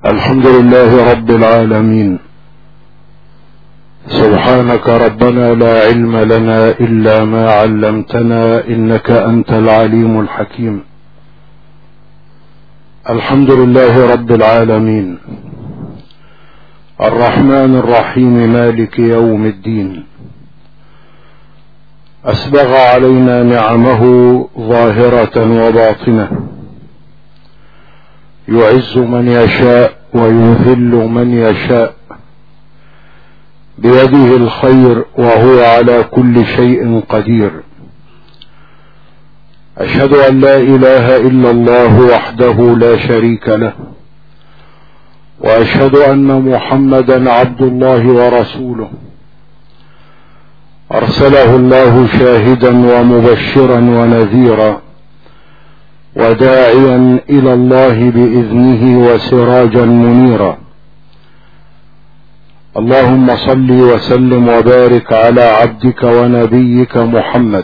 الحمد لله رب العالمين سبحانك ربنا لا علم لنا الا ما علمتنا انك انت العليم الحكيم الحمد لله رب العالمين الرحمن الرحيم مالك يوم الدين اسبغ علينا نعمه ظاهره وباطنه يعز من يشاء ويذل من يشاء بيده الخير وهو على كل شيء قدير اشهد ان لا اله الا الله وحده لا شريك له واشهد ان محمدا عبد الله ورسوله ارسله الله شاهدا ومبشرا ونذيرا وداعيا الى الله باذنه وسراجا منيرا اللهم صل وسلم وبارك على عبدك ونبيك محمد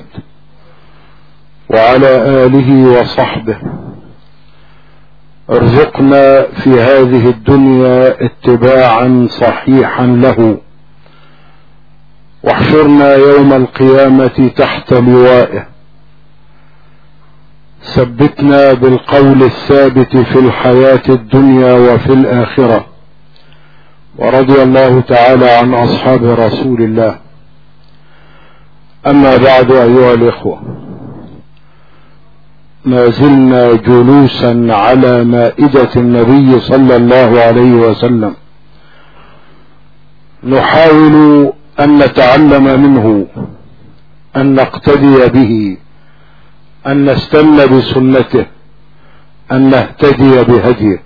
وعلى اله وصحبه ارزقنا في هذه الدنيا اتباعا صحيحا له واحشرنا يوم القيامه تحت لوائه ثبتنا بالقول الثابت في الحياه الدنيا وفي الاخره ورضي الله تعالى عن اصحاب رسول الله اما بعد ايها الاخوه ما زلنا جلوسا على مائده النبي صلى الله عليه وسلم نحاول ان نتعلم منه ان نقتدي به ان نستن بسنته ان نهتدي بهديه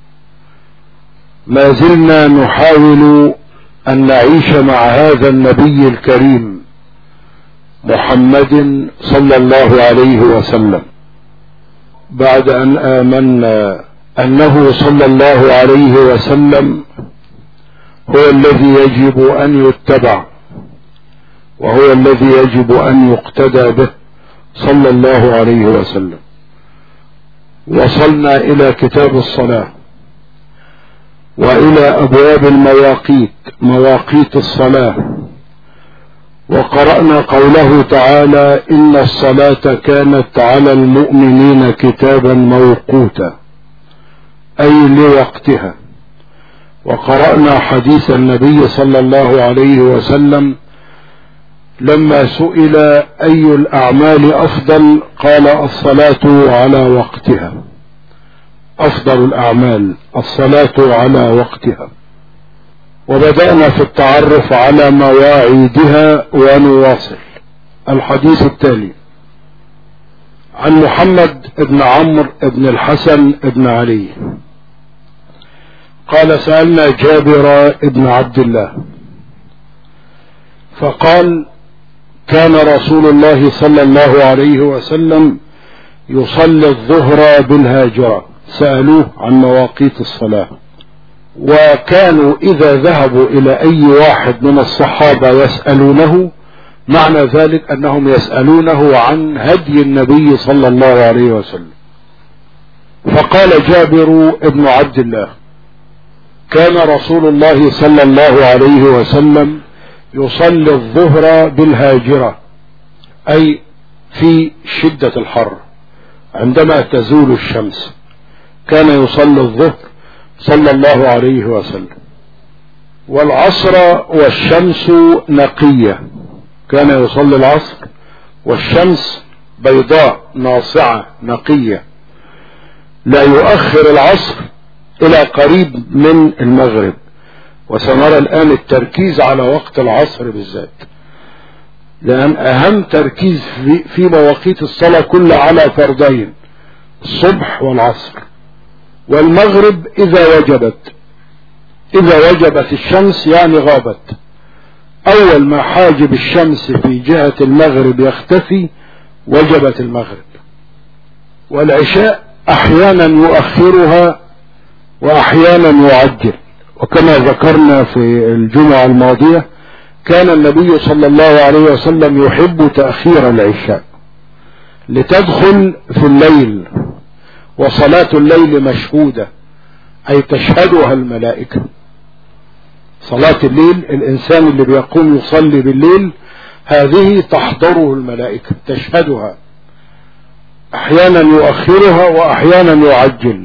ما زلنا نحاول ان نعيش مع هذا النبي الكريم محمد صلى الله عليه وسلم بعد ان امنا انه صلى الله عليه وسلم هو الذي يجب ان يتبع وهو الذي يجب ان يقتدى به صلى الله عليه وسلم وصلنا الى كتاب الصلاه والى ابواب المواقيت مواقيت الصلاه وقرانا قوله تعالى ان الصلاه كانت على المؤمنين كتابا موقوتا اي لوقتها وقرانا حديث النبي صلى الله عليه وسلم لما سئل اي الاعمال افضل قال الصلاه على وقتها افضل الاعمال الصلاه على وقتها وبدانا في التعرف على مواعيدها ونواصل الحديث التالي عن محمد بن عمرو بن الحسن بن علي قال سالنا جابر بن عبد الله فقال كان رسول الله صلى الله عليه وسلم يصلي الظهر بالهاجره سالوه عن مواقيت الصلاه وكانوا اذا ذهبوا الى اي واحد من الصحابه يسالونه معنى ذلك انهم يسالونه عن هدي النبي صلى الله عليه وسلم فقال جابر بن عبد الله كان رسول الله صلى الله عليه وسلم يصلي الظهر بالهاجره اي في شده الحر عندما تزول الشمس كان يصلي الظهر صلى الله عليه وسلم والعصر والشمس نقية كان يصلي العصر والشمس بيضاء ناصعة نقية لا يؤخر العصر إلى قريب من المغرب وسنرى الآن التركيز على وقت العصر بالذات لأن أهم تركيز في مواقيت الصلاة كلها على فردين الصبح والعصر والمغرب اذا وجبت اذا وجبت الشمس يعني غابت اول ما حاجب الشمس في جهة المغرب يختفي وجبت المغرب والعشاء احيانا يؤخرها واحيانا يعجل وكما ذكرنا في الجمعة الماضية كان النبي صلى الله عليه وسلم يحب تأخير العشاء لتدخل في الليل وصلاة الليل مشهودة أي تشهدها الملائكة صلاة الليل الإنسان اللي بيقوم يصلي بالليل هذه تحضره الملائكة تشهدها أحيانا يؤخرها وأحيانا يعجل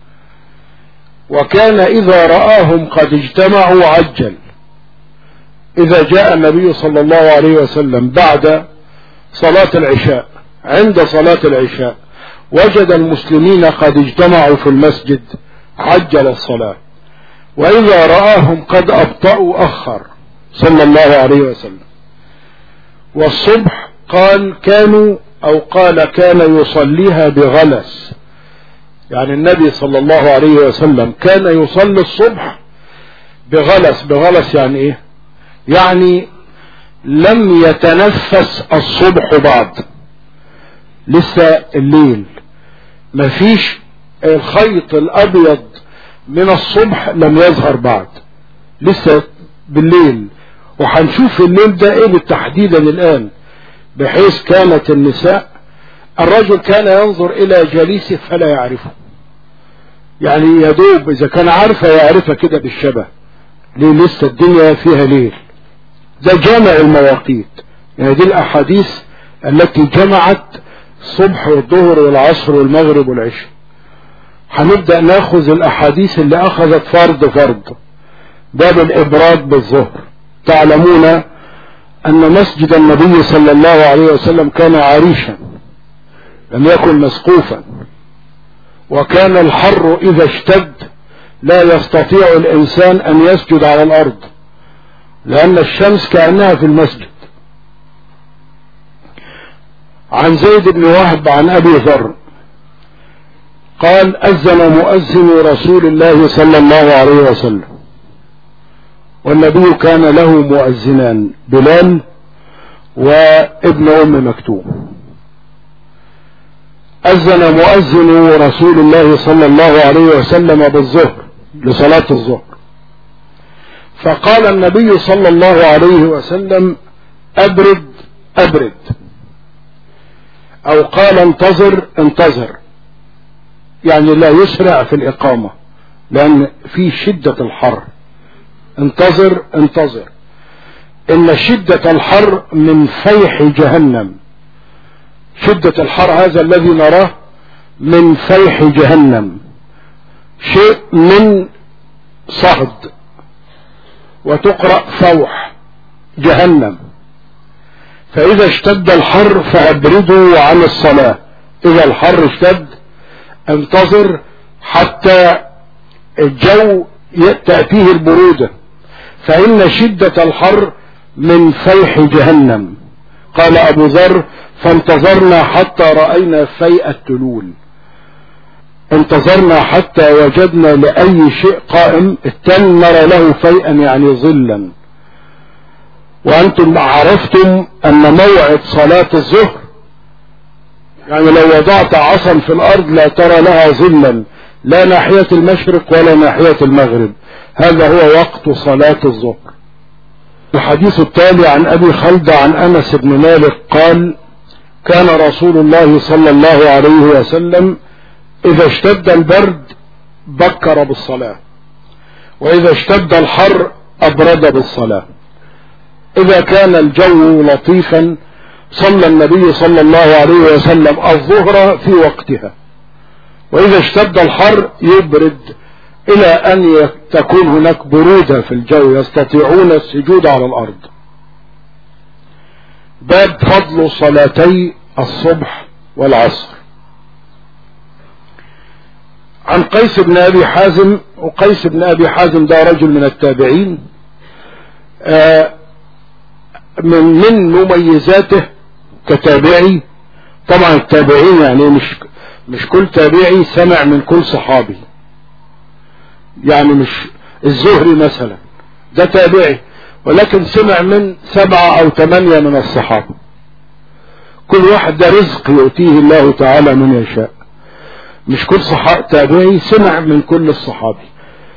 وكان إذا رآهم قد اجتمعوا عجل إذا جاء النبي صلى الله عليه وسلم بعد صلاة العشاء عند صلاة العشاء وجد المسلمين قد اجتمعوا في المسجد عجل الصلاة وإذا رآهم قد أبطأوا أخر صلى الله عليه وسلم والصبح قال كانوا أو قال كان يصليها بغلس يعني النبي صلى الله عليه وسلم كان يصلي الصبح بغلس بغلس يعني ايه يعني لم يتنفس الصبح بعد لسه الليل مفيش الخيط الابيض من الصبح لم يظهر بعد لسه بالليل وهنشوف الليل ده ايه بالتحديدا الان بحيث كانت النساء الرجل كان ينظر الى جليسه فلا يعرفه يعني يدوب اذا كان عارفه يعرفها كده بالشبه ليه لسه الدنيا فيها ليل ده جامع المواقيت يعني دي الاحاديث التي جمعت الصبح والظهر والعصر والمغرب والعشاء هنبدأ ناخذ الاحاديث اللي اخذت فرض فرض باب الابراد بالظهر تعلمون ان مسجد النبي صلى الله عليه وسلم كان عريشا لم يكن مسقوفا وكان الحر اذا اشتد لا يستطيع الانسان ان يسجد على الارض لان الشمس كانها في المسجد عن زيد بن وهب عن ابي ذر قال اذن مؤذن رسول الله صلى الله عليه وسلم والنبي كان له مؤذنان بلال وابن ام مكتوم أذن مؤذن رسول الله صلى الله عليه وسلم بالظهر لصلاة الظهر فقال النبي صلى الله عليه وسلم أبرد أبرد أو قال انتظر انتظر يعني لا يسرع في الإقامة لأن في شدة الحر انتظر انتظر إن شدة الحر من فيح جهنم شدة الحر هذا الذي نراه من فيح جهنم شيء من صهد وتقرأ فوح جهنم فإذا اشتد الحر فأبردوا عن الصلاة إذا الحر اشتد انتظر حتى الجو تأتيه البرودة فإن شدة الحر من فيح جهنم قال أبو ذر فانتظرنا حتى رأينا فيء التلول انتظرنا حتى وجدنا لأي شيء قائم التن نرى له فيئا يعني ظلا وأنتم عرفتم أن موعد صلاة الظهر يعني لو وضعت عصا في الأرض لا ترى لها ظلا لا ناحية المشرق ولا ناحية المغرب هذا هو وقت صلاة الظهر الحديث التالي عن أبي خلد عن أنس بن مالك قال كان رسول الله صلى الله عليه وسلم إذا اشتد البرد بكر بالصلاة وإذا اشتد الحر أبرد بالصلاة إذا كان الجو لطيفا صلى النبي صلى الله عليه وسلم الظهر في وقتها وإذا اشتد الحر يبرد إلى أن تكون هناك برودة في الجو يستطيعون السجود على الأرض باب فضل صلاتي الصبح والعصر عن قيس بن ابي حازم وقيس بن ابي حازم ده رجل من التابعين من من مميزاته كتابعي طبعا التابعين يعني مش مش كل تابعي سمع من كل صحابي يعني مش الزهري مثلا ده تابعي ولكن سمع من سبعة او ثمانية من الصحابة كل واحد ده رزق يؤتيه الله تعالى من يشاء مش كل صحابي تابعي سمع من كل الصحابي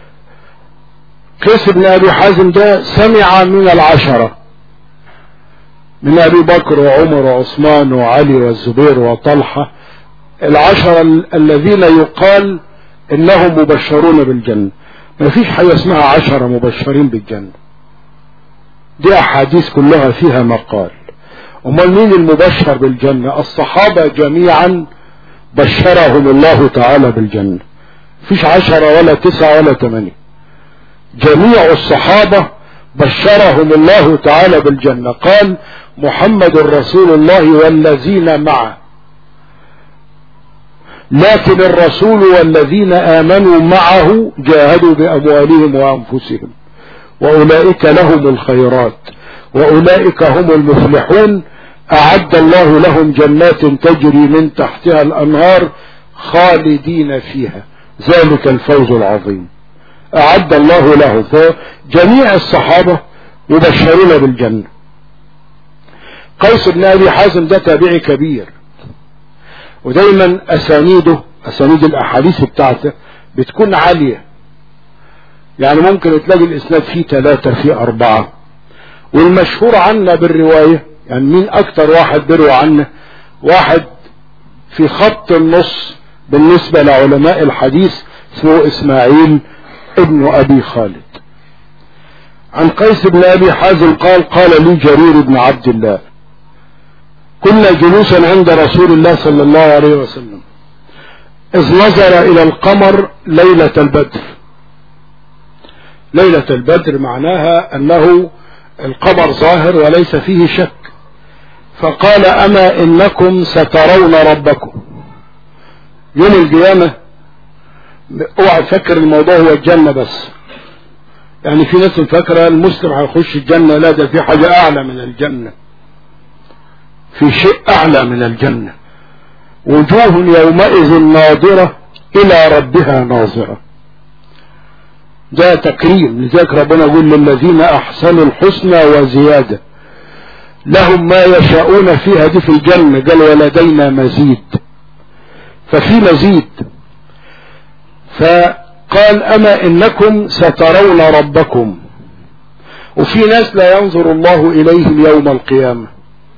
قيس بن ابي حازم ده سمع من العشرة من ابي بكر وعمر وعثمان وعلي والزبير وطلحة العشرة الذين يقال انهم مبشرون بالجنة ما فيش حاجة اسمها عشرة مبشرين بالجنة دي احاديث كلها فيها مقال امال مين المبشر بالجنة الصحابة جميعا بشرهم الله تعالى بالجنة فيش عشرة ولا تسعة ولا ثمانية جميع الصحابة بشرهم الله تعالى بالجنة قال محمد رسول الله والذين معه لكن الرسول والذين آمنوا معه جاهدوا بأموالهم وأنفسهم وأولئك لهم الخيرات وأولئك هم المفلحون أعد الله لهم جنات تجري من تحتها الأنهار خالدين فيها ذلك الفوز العظيم أعد الله له فجميع الصحابة يبشرون بالجنة قيس بن أبي حازم ده تابعي كبير ودايما أسانيده أسانيد الأحاديث بتاعته بتكون عالية يعني ممكن تلاقي الإسناد فيه ثلاثة فيه أربعة والمشهور عنا بالرواية يعني مين أكتر واحد بيروي عنه واحد في خط النص بالنسبة لعلماء الحديث اسمه إسماعيل ابن أبي خالد عن قيس بن أبي حازم قال قال لي جرير بن عبد الله كنا جلوسا عند رسول الله صلى الله عليه وسلم إذ نظر إلى القمر ليلة البدر ليلة البدر معناها أنه القمر ظاهر وليس فيه شك فقال أما إنكم سترون ربكم يوم القيامة اوعى تفكر الموضوع هو الجنة بس يعني في ناس فاكرة المسلم هيخش الجنة لا ده في حاجة أعلى من الجنة في شيء أعلى من الجنة وجوه يومئذ ناظرة إلى ربها ناظرة ده تكريم لذلك ربنا يقول للذين أحسنوا الحسنى وزيادة لهم ما يشاءون فيها دي في الجنة قال ولدينا مزيد ففي مزيد فقال أما إنكم سترون ربكم وفي ناس لا ينظر الله إليهم يوم القيامة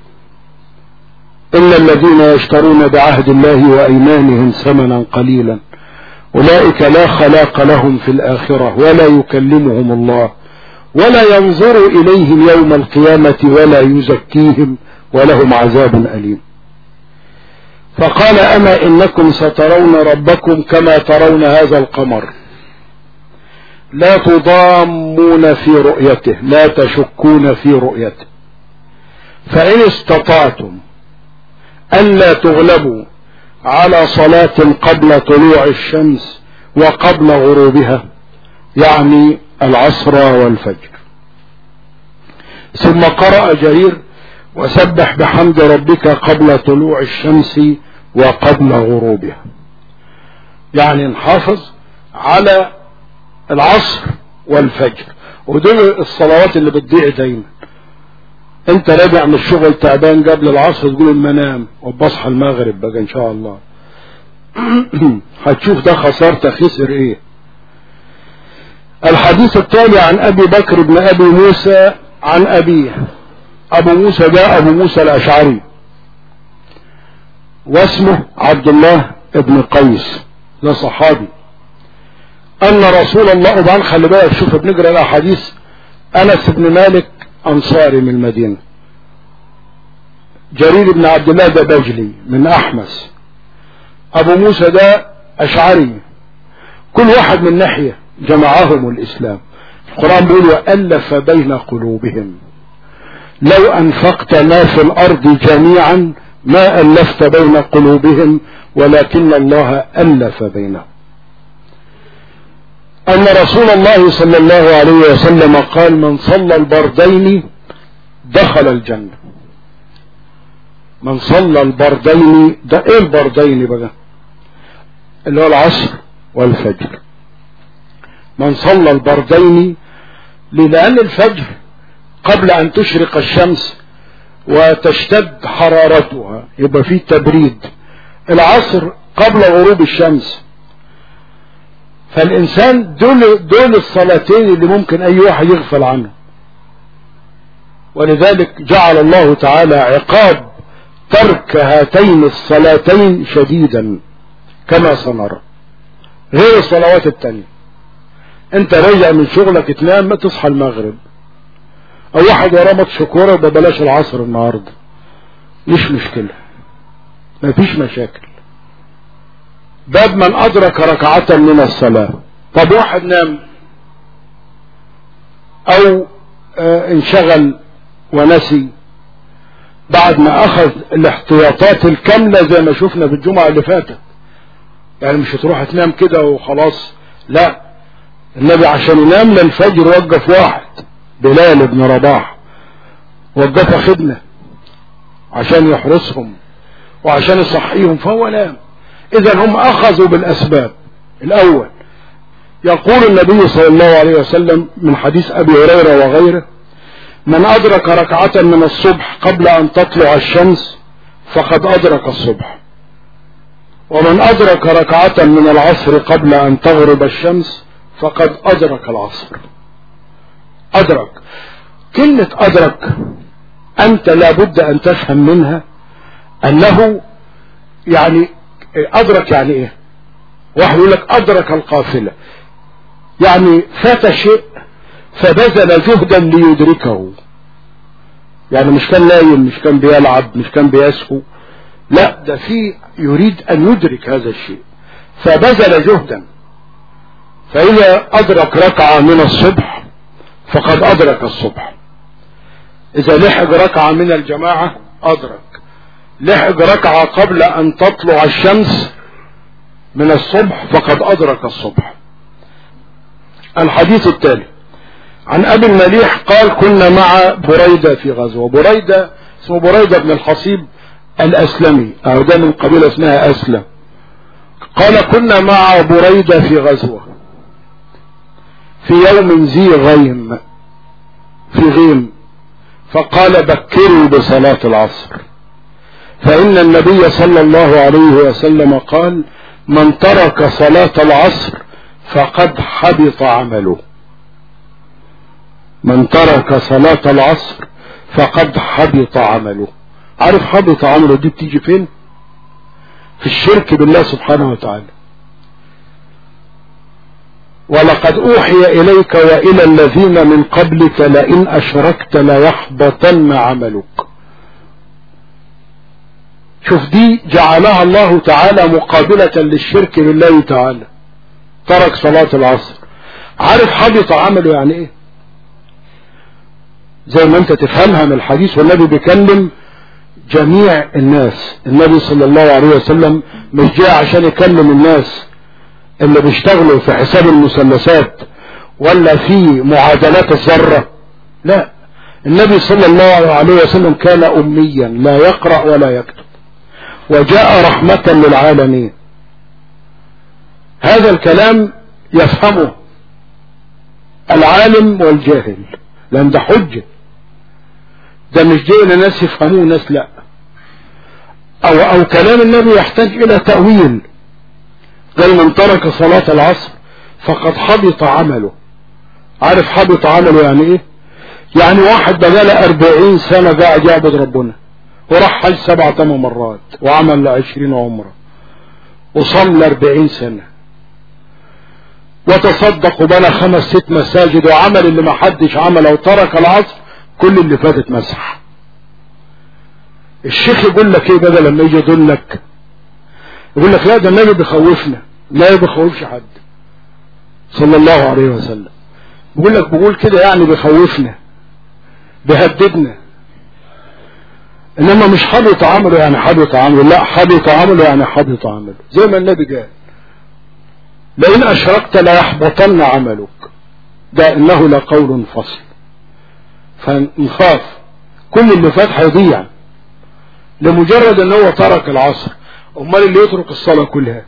إلا الذين يشترون بعهد الله وأيمانهم ثمنا قليلا أولئك لا خلاق لهم في الآخرة ولا يكلمهم الله ولا ينظر إليهم يوم القيامة ولا يزكيهم ولهم عذاب أليم فقال أما إنكم سترون ربكم كما ترون هذا القمر لا تضامون في رؤيته لا تشكون في رؤيته فإن استطعتم ألا تغلبوا على صلاة قبل طلوع الشمس وقبل غروبها يعني العصر والفجر ثم قرأ جرير وسبح بحمد ربك قبل طلوع الشمس وقبل غروبها يعني نحافظ على العصر والفجر ودول الصلوات اللي بتضيع دايما انت راجع من الشغل تعبان قبل العصر تقول المنام وبصحى المغرب بقى ان شاء الله هتشوف ده خسارتك خسر ايه الحديث التالي عن ابي بكر بن ابي موسى عن ابيه ابو موسى ده ابو موسى الاشعري واسمه عبد الله ابن قيس ده صحابي ان رسول الله وبعدين خلي بالك شوف بنقرا الاحاديث انس بن مالك انصاري من المدينه جرير بن عبد الله ده بجلي من احمس ابو موسى ده اشعري كل واحد من ناحيه جمعهم الاسلام القران بيقول والف بين قلوبهم لو انفقت ما في الارض جميعا ما الفت بين قلوبهم ولكن الله الف بينهم ان رسول الله صلى الله عليه وسلم قال من صلى البردين دخل الجنه من صلى البردين ده ايه البردين بقى اللي هو العصر والفجر من صلى البردين لأن الفجر قبل أن تشرق الشمس وتشتد حرارتها يبقى فيه تبريد العصر قبل غروب الشمس فالإنسان دول, دول الصلاتين اللي ممكن أي واحد يغفل عنه ولذلك جعل الله تعالى عقاب ترك هاتين الصلاتين شديدا كما سنرى غير الصلوات التانية انت راجع من شغلك تنام ما تصحى المغرب او واحد وراه ماتش كوره ببلاش العصر النهارده مش مشكله مفيش مشاكل باب من ادرك ركعة من الصلاة طب واحد نام او اه انشغل ونسي بعد ما اخذ الاحتياطات الكاملة زي ما شفنا في الجمعة اللي فاتت يعني مش هتروح تنام كده وخلاص لا النبي عشان ينام للفجر وقف واحد بلال بن رباح وقف خدمة عشان يحرسهم وعشان يصحيهم فهو نام اذا هم اخذوا بالاسباب الاول يقول النبي صلى الله عليه وسلم من حديث ابي هريرة وغيره من ادرك ركعة من الصبح قبل ان تطلع الشمس فقد ادرك الصبح ومن ادرك ركعة من العصر قبل ان تغرب الشمس فقد ادرك العصر ادرك كلمة ادرك انت لابد ان تفهم منها انه يعني ادرك يعني ايه واحد يقول لك ادرك القافلة يعني فات شيء فبذل جهدا ليدركه يعني مش كان نايم مش كان بيلعب مش كان بيسهو لا ده في يريد ان يدرك هذا الشيء فبذل جهدا فاذا ادرك ركعة من الصبح فقد ادرك الصبح اذا لحق ركعة من الجماعة ادرك لحق ركعة قبل ان تطلع الشمس من الصبح فقد ادرك الصبح الحديث التالي عن ابي المليح قال كنا مع بريدة في غزوة بريدة اسمه بريدة بن الحصيب الاسلمي او ده من قبيلة اسمها اسلم قال كنا مع بريدة في غزوة في يوم ذي غيم في غيم فقال بكروا بصلاة العصر فإن النبي صلى الله عليه وسلم قال من ترك صلاة العصر فقد حبط عمله من ترك صلاة العصر فقد حبط عمله عارف حبط عمله دي بتيجي فين في الشرك بالله سبحانه وتعالى ولقد اوحي اليك والى الذين من قبلك لئن اشركت ليحبطن عملك شوف دي جعلها الله تعالى مقابلة للشرك بالله تعالى ترك صلاة العصر عارف حبط عمله يعني ايه زي ما انت تفهمها من الحديث والنبي بيكلم جميع الناس النبي صلى الله عليه وسلم مش جاء عشان يكلم الناس اللي بيشتغلوا في حساب المثلثات ولا في معادلات الذرة لا النبي صلى الله عليه وسلم كان أميا لا يقرأ ولا يكتب وجاء رحمة للعالمين هذا الكلام يفهمه العالم والجاهل لأن ده حجة ده مش جاي لناس يفهموه ناس لا أو, أو كلام النبي يحتاج إلى تأويل قال من ترك صلاة العصر فقد حبط عمله عارف حبط عمله يعني ايه يعني واحد بقاله أربعين سنة قاعد يعبد ربنا وراح حج سبع ثمان مرات وعمل عشرين عمرة وصلى أربعين سنة وتصدق وبنى خمس ست مساجد وعمل اللي ما حدش عمله وترك العصر كل اللي فاتت مسح الشيخ يقول لك ايه بدل لما يجي يدلك يقول لك لا ده النبي بيخوفنا لا بيخوفش حد صلى الله عليه وسلم بيقول لك بيقول كده يعني بيخوفنا بيهددنا انما مش حبط عمله يعني حبط عمله لا حبط عمله يعني حبط عمله زي ما النبي قال لئن اشركت ليحبطن عملك ده انه لقول فصل فنخاف كل اللي فات هيضيع لمجرد ان هو ترك العصر امال اللي يترك الصلاة كلها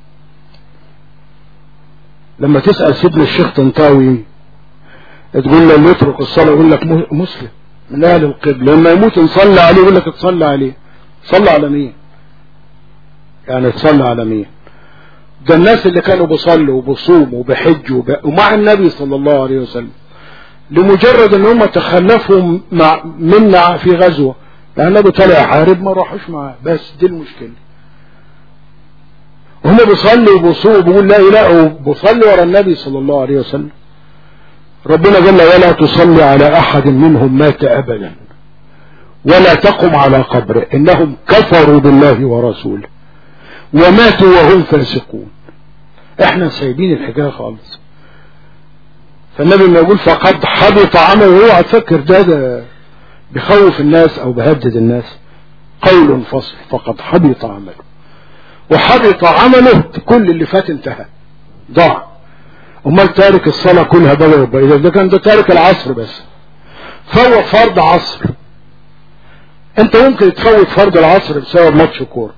لما تسأل سيدنا الشيخ طنطاوي تقول له اللي يترك الصلاة يقول لك مسلم من اهل القبلة لما يموت نصلي عليه يقول لك تصلي عليه صلى على مين يعني تصلي على مين ده الناس اللي كانوا بيصلوا وبيصوموا وبيحجوا ومع النبي صلى الله عليه وسلم لمجرد ان هم تخلفوا مع منا في غزوة يعني النبي طلع يحارب ما راحوش معاه بس دي المشكلة وهم بيصلي وبيصوم وبيقول لا اله وبيصلي ورا النبي صلى الله عليه وسلم ربنا قال له ولا تصلي على احد منهم مات ابدا ولا تقم على قبره انهم كفروا بالله ورسوله وماتوا وهم فاسقون احنا سايبين الحكايه خالص فالنبي لما يقول فقد حبط عمله هو هتفكر ده ده بيخوف الناس او بهدد الناس قول فصل فقد حبط عمله وحبط عمله كل اللي فات انتهى ضاع امال تارك الصلاة كلها بلا يبقى اذا ده كان ده تارك العصر بس فوت فرض عصر انت ممكن تفوت فرض العصر بسبب ماتش كوره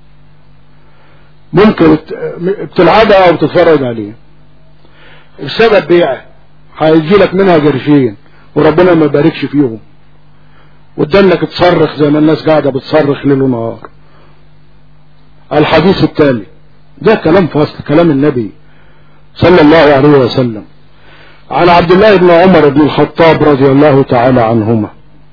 ممكن بتلعبها او تتفرج عليه بسبب بيعه هيجي لك منها قرشين وربنا ما يباركش فيهم وتدنك تصرخ زي ما الناس قاعده بتصرخ ليل ونهار الحديث التالي ده كلام فصل كلام النبي صلى الله عليه وسلم عن عبد الله بن عمر بن الخطاب رضي الله تعالى عنهما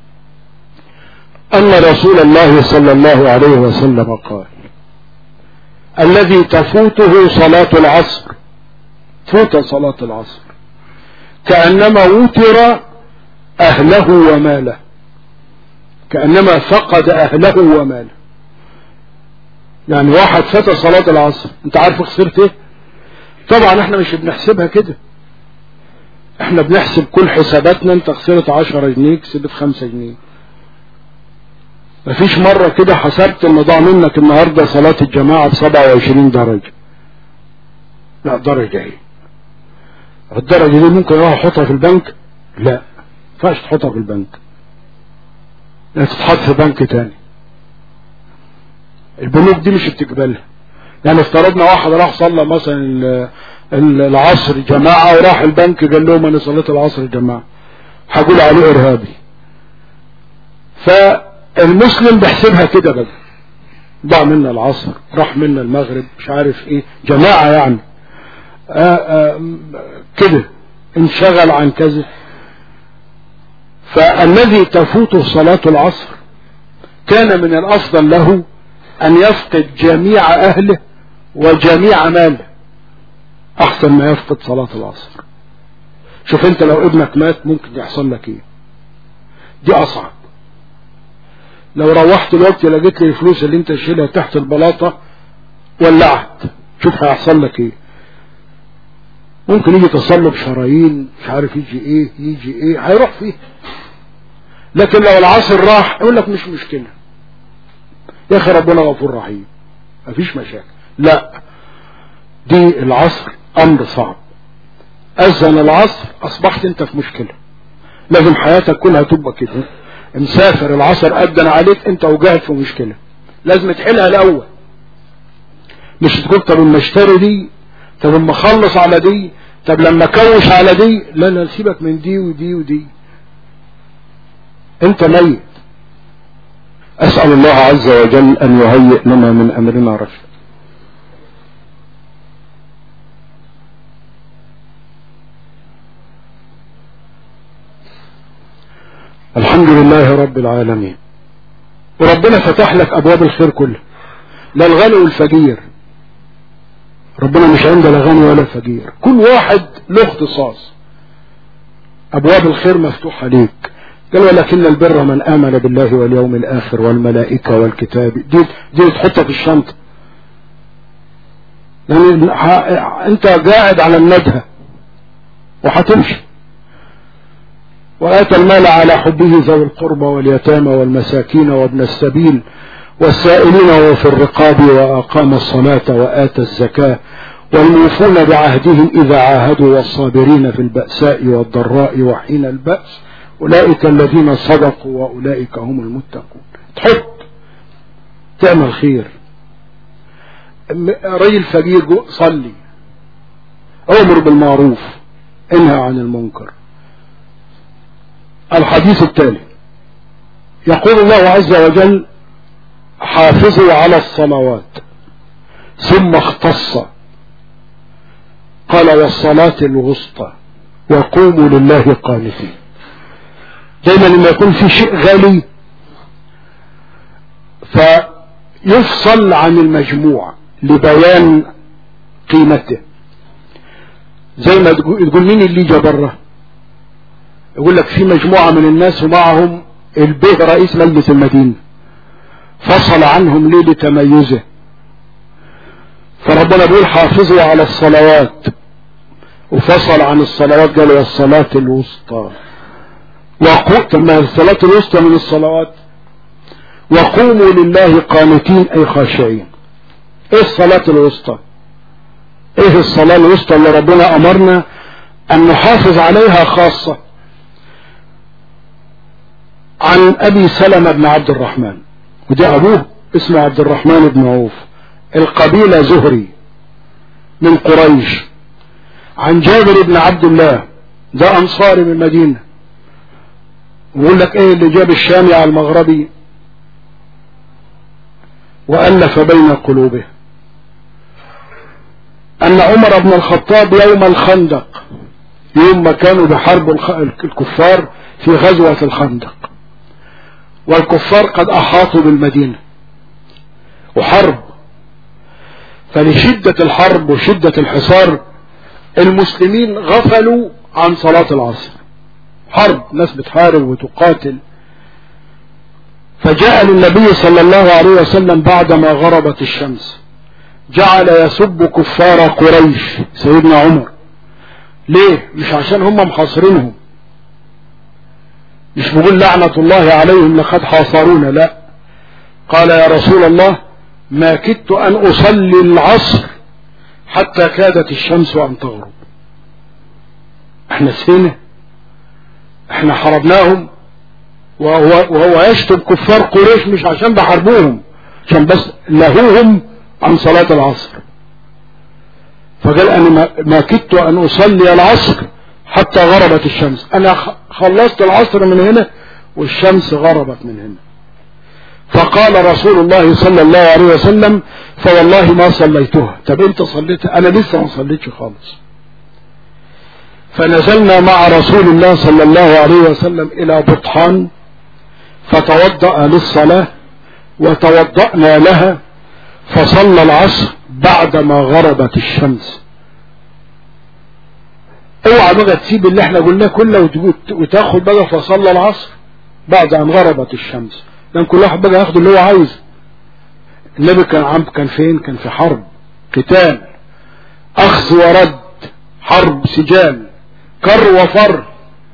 أن رسول الله صلى الله عليه وسلم قال الذي تفوته صلاة العصر فوت صلاة العصر كأنما وتر أهله وماله كأنما فقد أهله وماله يعني واحد فات صلاة العصر انت عارف خسرت ايه طبعا احنا مش بنحسبها كده احنا بنحسب كل حساباتنا انت خسرت عشرة جنيه كسبت خمسة جنيه مفيش مرة كده حسبت ان ضاع منك النهاردة صلاة الجماعة بسبعة وعشرين درجة لا درجة ايه الدرجة دي ممكن اروح احطها في البنك لا فاش تحطها في البنك لا تتحط في بنك تاني البنوك دي مش بتقبلها يعني افترضنا واحد راح صلى مثلا العصر جماعة وراح البنك قال لهم انا صليت العصر جماعة هقول عليه ارهابي فالمسلم بيحسبها كده بقى ضاع منا العصر راح منا المغرب مش عارف ايه جماعة يعني آآ آآ كده انشغل عن كذا فالذي تفوته صلاة العصر كان من الافضل له ان يفقد جميع اهله وجميع ماله احسن ما يفقد صلاة العصر شوف انت لو ابنك مات ممكن يحصل لك ايه دي اصعب لو روحت الوقت لقيت لي الفلوس اللي انت شيلها تحت البلاطة ولعت شوف هيحصل لك ايه ممكن يجي تصلب شرايين مش عارف يجي ايه يجي ايه هيروح فيه لكن لو العصر راح يقول لك مش مشكلة يا اخي ربنا غفور رحيم مفيش مشاكل لا دي العصر امر صعب اذن العصر اصبحت انت في مشكلة لازم حياتك كلها تبقى كده مسافر العصر اذن عليك انت وقاعد في مشكلة لازم تحلها الاول مش تقول طب اما اشتري دي طب اما اخلص على دي طب لما اكوش على دي لا لا سيبك من دي ودي ودي انت ميت اسأل الله عز وجل ان يهيئ لنا من امرنا رشدا الحمد لله رب العالمين وربنا فتح لك ابواب الخير كلها لا الغني والفقير ربنا مش عنده لا غني ولا فقير كل واحد له اختصاص ابواب الخير مفتوحه ليك قال ولكن البر من امن بالله واليوم الاخر والملائكه والكتاب دي دي تحطها في الشنطه يعني انت قاعد على الندهه وهتمشي وآتى المال على حبه ذوي القربى واليتامى والمساكين وابن السبيل والسائلين وفي الرقاب وأقام الصلاة وآتى الزكاة والموفون بعهدهم إذا عاهدوا والصابرين في البأساء والضراء وحين البأس أولئك الذين صدقوا وأولئك هم المتقون تحط تعمل خير رجل فقير صلي أمر بالمعروف انهى عن المنكر الحديث التالي يقول الله عز وجل حافظوا على الصلوات ثم اختص قال والصلاة الوسطى وقوموا لله قانتين دايما لما يكون في شيء غالي فيفصل عن المجموع لبيان قيمته زي ما تقول تقول مين اللي جا بره يقول لك في مجموعة من الناس ومعهم البيه رئيس مجلس المدينة فصل عنهم ليه لتميزه فربنا بيقول حافظوا على الصلوات وفصل عن الصلوات قال والصلاة الوسطى وقو... ما الصلاة الوسطى من الصلوات وقوموا لله قانتين اي خاشعين ايه الصلاة الوسطى ايه الصلاة الوسطى اللي ربنا امرنا ان نحافظ عليها خاصة عن ابي سلمة بن عبد الرحمن وده ابوه اسمه عبد الرحمن بن عوف القبيلة زهري من قريش عن جابر بن عبد الله ده انصاري من المدينة ويقول لك ايه اللي جاب الشامي على المغربي والف بين قلوبه ان عمر بن الخطاب يوم الخندق يوم ما كانوا بحرب الكفار في غزوة الخندق والكفار قد احاطوا بالمدينة وحرب فلشدة الحرب وشدة الحصار المسلمين غفلوا عن صلاة العصر حرب ناس بتحارب وتقاتل فجاء للنبي صلى الله عليه وسلم بعدما غربت الشمس جعل يسب كفار قريش سيدنا عمر ليه مش عشان هم محاصرينهم مش بقول لعنة الله عليهم لقد حاصرونا لا قال يا رسول الله ما كدت أن أصلي العصر حتى كادت الشمس أن تغرب احنا سينا احنا حربناهم وهو, وهو يشتم كفار قريش مش عشان بحاربوهم عشان بس لهوهم عن صلاة العصر فقال انا ما كدت ان اصلي العصر حتى غربت الشمس انا خلصت العصر من هنا والشمس غربت من هنا فقال رسول الله صلى الله عليه وسلم فوالله ما صليتها طب انت صليت انا لسه ما صليتش خالص فنزلنا مع رسول الله صلى الله عليه وسلم الى بطحان فتوضأ للصلاة وتوضأنا لها فصلى العصر بعدما غربت الشمس اوعى بقى تسيب اللي احنا قلناه كله وتاخد بقى فصلى العصر بعد ان غربت الشمس لان كل واحد بقى ياخد اللي هو عايزه النبي كان عم كان فين كان في حرب قتال اخذ ورد حرب سجال كر وفر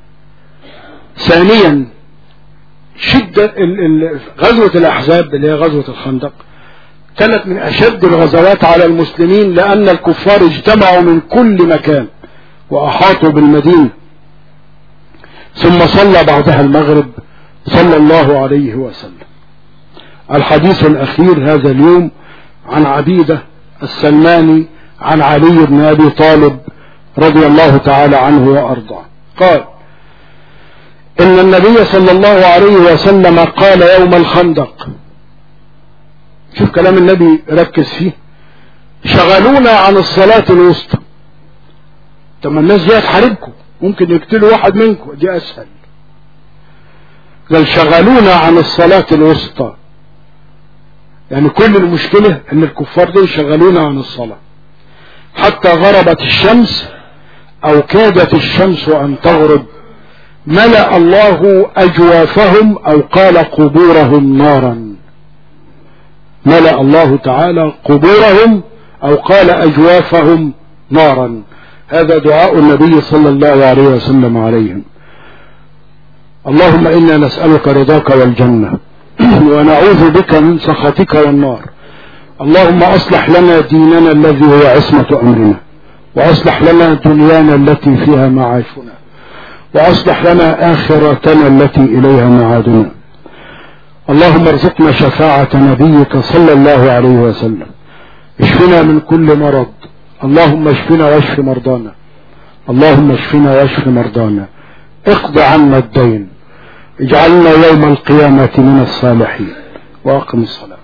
ثانيا شدة غزوة الأحزاب اللي هي غزوة الخندق كانت من أشد الغزوات على المسلمين لأن الكفار اجتمعوا من كل مكان وأحاطوا بالمدينة ثم صلى بعدها المغرب صلى الله عليه وسلم الحديث الأخير هذا اليوم عن عبيدة السلماني عن علي بن أبي طالب رضي الله تعالى عنه وأرضاه قال إن النبي صلى الله عليه وسلم قال يوم الخندق شوف كلام النبي ركز فيه شغلونا عن الصلاة الوسطى طب ما الناس جايه تحاربكم ممكن يقتلوا واحد منكم دي اسهل قال شغلونا عن الصلاة الوسطى يعني كل المشكلة ان الكفار دول شغلونا عن الصلاة حتى غربت الشمس او كادت الشمس ان تغرب ملأ الله اجوافهم او قال قبورهم نارا ملأ الله تعالى قبورهم او قال اجوافهم نارا هذا دعاء النبي صلى الله عليه وسلم عليهم اللهم انا نسألك رضاك والجنة ونعوذ بك من سخطك والنار اللهم اصلح لنا ديننا الذي هو عصمة امرنا واصلح لنا دنيانا التي فيها معاشنا واصلح لنا اخرتنا التي اليها معادنا اللهم ارزقنا شفاعة نبيك صلى الله عليه وسلم اشفنا من كل مرض اللهم اشفنا واشف مرضانا اللهم اشفنا واشف مرضانا اقض عنا الدين اجعلنا يوم القيامة من الصالحين واقم الصلاة